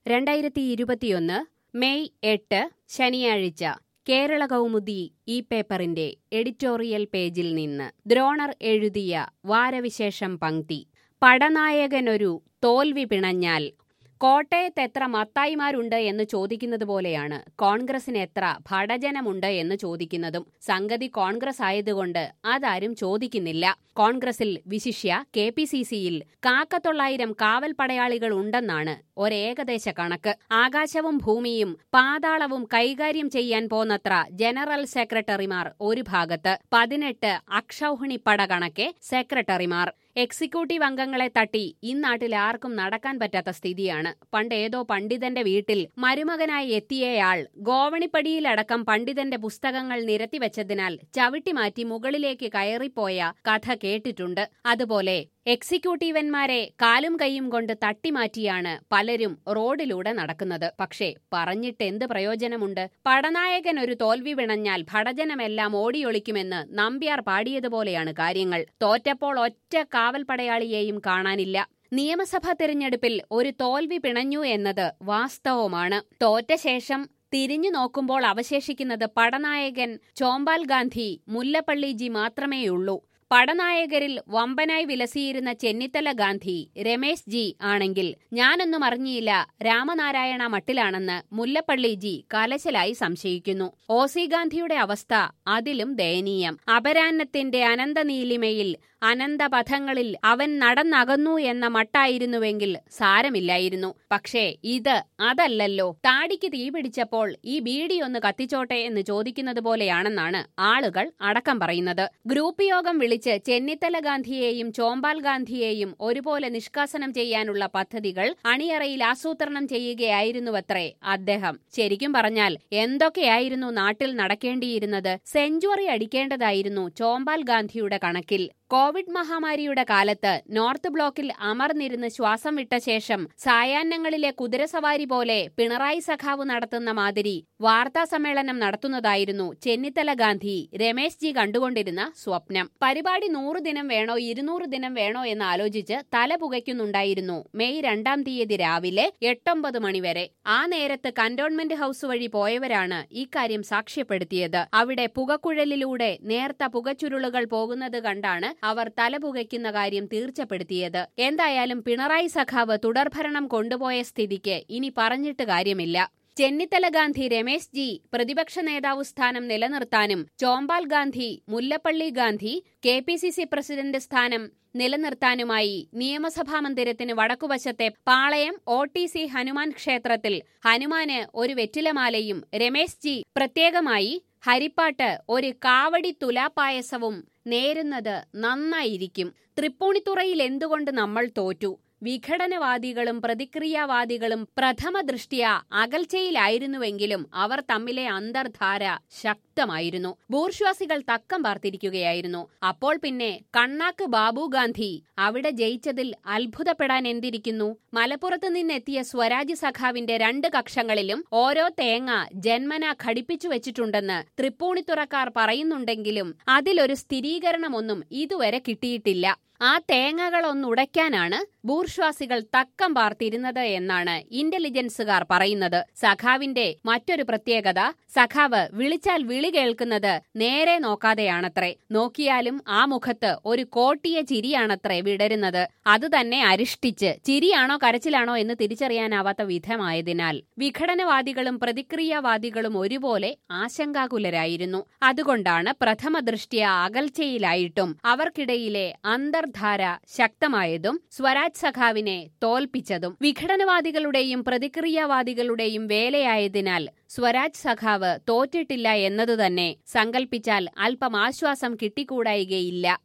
രണ്ടായിരത്തി ഇരുപത്തിയൊന്ന് മെയ് എട്ട് ശനിയാഴ്ച കേരള കൗമുദി ഈ പേപ്പറിന്റെ എഡിറ്റോറിയൽ പേജിൽ നിന്ന് ദ്രോണർ എഴുതിയ വാരവിശേഷം പങ്ക്തി പടനായകനൊരു തോൽവി പിണഞ്ഞാൽ കോട്ടയത്ത് എത്ര മത്തായിമാരുണ്ട് എന്ന് ചോദിക്കുന്നത് പോലെയാണ് കോൺഗ്രസിന് എത്ര ഭടജനമുണ്ട് എന്ന് ചോദിക്കുന്നതും സംഗതി കോൺഗ്രസ് ആയതുകൊണ്ട് അതാരും ചോദിക്കുന്നില്ല കോൺഗ്രസിൽ വിശിഷ്യ കെ പി സി സിയിൽ കാക്കത്തൊള്ളായിരം കാവൽ പടയാളികൾ ഉണ്ടെന്നാണ് ഒരേകദേശ കണക്ക് ആകാശവും ഭൂമിയും പാതാളവും കൈകാര്യം ചെയ്യാൻ പോന്നത്ര ജനറൽ സെക്രട്ടറിമാർ ഒരു ഭാഗത്ത് പതിനെട്ട് അക്ഷൗഹിണിപ്പട കണക്കെ സെക്രട്ടറിമാർ എക്സിക്യൂട്ടീവ് അംഗങ്ങളെ തട്ടി ഇന്നാട്ടിൽ ആർക്കും നടക്കാൻ പറ്റാത്ത സ്ഥിതിയാണ് പണ്ട് ഏതോ പണ്ഡിതന്റെ വീട്ടിൽ മരുമകനായി എത്തിയയാൾ ഗോവണിപ്പടിയിലടക്കം പണ്ഡിതന്റെ പുസ്തകങ്ങൾ നിരത്തിവെച്ചതിനാൽ ചവിട്ടിമാറ്റി മുകളിലേക്ക് കയറിപ്പോയ കഥ കേട്ടിട്ടുണ്ട് അതുപോലെ എക്സിക്യൂട്ടീവന്മാരെ കാലും കൈയും കൊണ്ട് തട്ടിമാറ്റിയാണ് പലരും റോഡിലൂടെ നടക്കുന്നത് പക്ഷേ പറഞ്ഞിട്ട് എന്ത് പ്രയോജനമുണ്ട് പടനായകൻ ഒരു തോൽവി വിണഞ്ഞാൽ ഭടജനമെല്ലാം ഓടിയൊളിക്കുമെന്ന് നമ്പ്യാർ പാടിയതുപോലെയാണ് കാര്യങ്ങൾ തോറ്റപ്പോൾ ഒറ്റ കാവൽ പടയാളിയെയും കാണാനില്ല നിയമസഭാ തെരഞ്ഞെടുപ്പിൽ ഒരു തോൽവി പിണഞ്ഞു എന്നത് വാസ്തവമാണ് തോറ്റ ശേഷം തിരിഞ്ഞു നോക്കുമ്പോൾ അവശേഷിക്കുന്നത് പടനായകൻ ചോമ്പാൽ ഗാന്ധി മുല്ലപ്പള്ളി ജി മാത്രമേയുള്ളൂ പടനായകരിൽ വമ്പനായി വിലസിയിരുന്ന ചെന്നിത്തല ഗാന്ധി രമേശ് ജി ആണെങ്കിൽ ഞാനൊന്നും അറിഞ്ഞില്ല രാമനാരായണ മട്ടിലാണെന്ന് മുല്ലപ്പള്ളി ജി കലശലായി സംശയിക്കുന്നു ഒ സി ഗാന്ധിയുടെ അവസ്ഥ അതിലും ദയനീയം അപരാന്നത്തിന്റെ അനന്തനീലിമയിൽ അനന്തപഥങ്ങളിൽ അവൻ നടന്നകന്നു എന്ന മട്ടായിരുന്നുവെങ്കിൽ സാരമില്ലായിരുന്നു പക്ഷേ ഇത് അതല്ലല്ലോ താടിക്ക് തീ പിടിച്ചപ്പോൾ ഈ ബീഡി ഒന്ന് കത്തിച്ചോട്ടെ എന്ന് ചോദിക്കുന്നത് പോലെയാണെന്നാണ് ആളുകൾ അടക്കം പറയുന്നത് ഗ്രൂപ്പ് യോഗം വിളിച്ച് ചെന്നിത്തല ഗാന്ധിയെയും ചോമ്പാൽ ഗാന്ധിയെയും ഒരുപോലെ നിഷ്കാസനം ചെയ്യാനുള്ള പദ്ധതികൾ അണിയറയിൽ ആസൂത്രണം ചെയ്യുകയായിരുന്നുവത്രേ അദ്ദേഹം ശരിക്കും പറഞ്ഞാൽ എന്തൊക്കെയായിരുന്നു നാട്ടിൽ നടക്കേണ്ടിയിരുന്നത് സെഞ്ചുറി അടിക്കേണ്ടതായിരുന്നു ചോമ്പാൽ ഗാന്ധിയുടെ കണക്കിൽ കോവിഡ് മഹാമാരിയുടെ കാലത്ത് നോർത്ത് ബ്ലോക്കിൽ അമർന്നിരുന്ന് ശ്വാസം വിട്ട ശേഷം സായാഹ്നങ്ങളിലെ കുതിരസവാരി പോലെ പിണറായി സഖാവ് നടത്തുന്ന മാതിരി വാർത്താ സമ്മേളനം നടത്തുന്നതായിരുന്നു ചെന്നിത്തല ഗാന്ധി രമേശ് ജി കണ്ടുകൊണ്ടിരുന്ന സ്വപ്നം പരിപാടി നൂറ് ദിനം വേണോ ഇരുന്നൂറ് ദിനം വേണോ എന്ന് ആലോചിച്ച് തല പുകയ്ക്കുന്നുണ്ടായിരുന്നു മെയ് രണ്ടാം തീയതി രാവിലെ എട്ടൊമ്പത് മണിവരെ ആ നേരത്ത് കന്റോൺമെന്റ് ഹൌസ് വഴി പോയവരാണ് ഇക്കാര്യം സാക്ഷ്യപ്പെടുത്തിയത് അവിടെ പുകക്കുഴലിലൂടെ നേർത്ത പുകച്ചുരുളുകൾ പോകുന്നത് കണ്ടാണ് അവർ തലപുകയ്ക്കുന്ന കാര്യം തീർച്ചപ്പെടുത്തിയത് എന്തായാലും പിണറായി സഖാവ് തുടർഭരണം കൊണ്ടുപോയ സ്ഥിതിക്ക് ഇനി പറഞ്ഞിട്ട് കാര്യമില്ല ചെന്നിത്തല ഗാന്ധി രമേശ് ജി പ്രതിപക്ഷ നേതാവ് സ്ഥാനം നിലനിർത്താനും Chombal Gandhi Mullappally Gandhi K P C C president സ്ഥാനം നിലനിർത്താനുമായി നിയമസഭാ മന്ദിരത്തിന് വടക്കുവശത്തെ Palayam O T C Hanuman ക്ഷേത്രത്തിൽ ഹനുമാന് ഒരു വെറ്റിലമാലയും രമേശ് ജി പ്രത്യേകമായി ഹരിപ്പാട്ട് ഒരു കാവടി തുലാപായസവും നേരുന്നത് നന്നായിരിക്കും തൃപ്പൂണിത്തുറയിൽ എന്തുകൊണ്ട് നമ്മൾ തോറ്റു വിഘടനവാദികളും പ്രതിക്രിയാവാദികളും പ്രഥമ ദൃഷ്ടിയ അകൽച്ചയിലായിരുന്നുവെങ്കിലും അവർ തമ്മിലെ അന്തർധാര ശക്തമായിരുന്നു ബൂർശ്വാസികൾ തക്കം പാർത്തിരിക്കുകയായിരുന്നു അപ്പോൾ പിന്നെ കണ്ണാക്ക് ബാബു ഗാന്ധി അവിടെ ജയിച്ചതിൽ അത്ഭുതപ്പെടാൻ എന്തിരിക്കുന്നു മലപ്പുറത്ത് നിന്നെത്തിയ സ്വരാജ് സഖാവിന്റെ രണ്ട് കക്ഷങ്ങളിലും ഓരോ തേങ്ങ ജന്മന ഘടിപ്പിച്ചു വെച്ചിട്ടുണ്ടെന്ന് തൃപ്പൂണിത്തുറക്കാർ പറയുന്നുണ്ടെങ്കിലും അതിലൊരു സ്ഥിരീകരണമൊന്നും ഇതുവരെ കിട്ടിയിട്ടില്ല ആ തേങ്ങകളൊന്നുടയ്ക്കാനാണ് ബൂർഷ്വാസികൾ തക്കം പാർത്തിരുന്നത് എന്നാണ് ഇന്റലിജൻസുകാർ പറയുന്നത് സഖാവിന്റെ മറ്റൊരു പ്രത്യേകത സഖാവ് വിളിച്ചാൽ വിളി കേൾക്കുന്നത് നേരെ നോക്കാതെയാണത്രേ നോക്കിയാലും ആ മുഖത്ത് ഒരു കോട്ടിയ ചിരിയാണത്രേ വിടരുന്നത് അതുതന്നെ അരിഷ്ടിച്ച് ചിരിയാണോ കരച്ചിലാണോ എന്ന് തിരിച്ചറിയാനാവാത്ത വിധമായതിനാൽ വിഘടനവാദികളും പ്രതിക്രിയാവാദികളും ഒരുപോലെ ആശങ്കാകുലരായിരുന്നു അതുകൊണ്ടാണ് പ്രഥമ ദൃഷ്ടിയ അകൽച്ചയിലായിട്ടും അവർക്കിടയിലെ അന്തർ ധാര ശക്തമായതും സ്വരാജ് സഖാവിനെ തോൽപ്പിച്ചതും വിഘടനവാദികളുടെയും പ്രതിക്രിയാവാദികളുടെയും വേലയായതിനാൽ സ്വരാജ് സഖാവ് തോറ്റിട്ടില്ല എന്നതുതന്നെ സങ്കൽപ്പിച്ചാൽ അല്പം ആശ്വാസം കിട്ടിക്കൂടായികയില്ല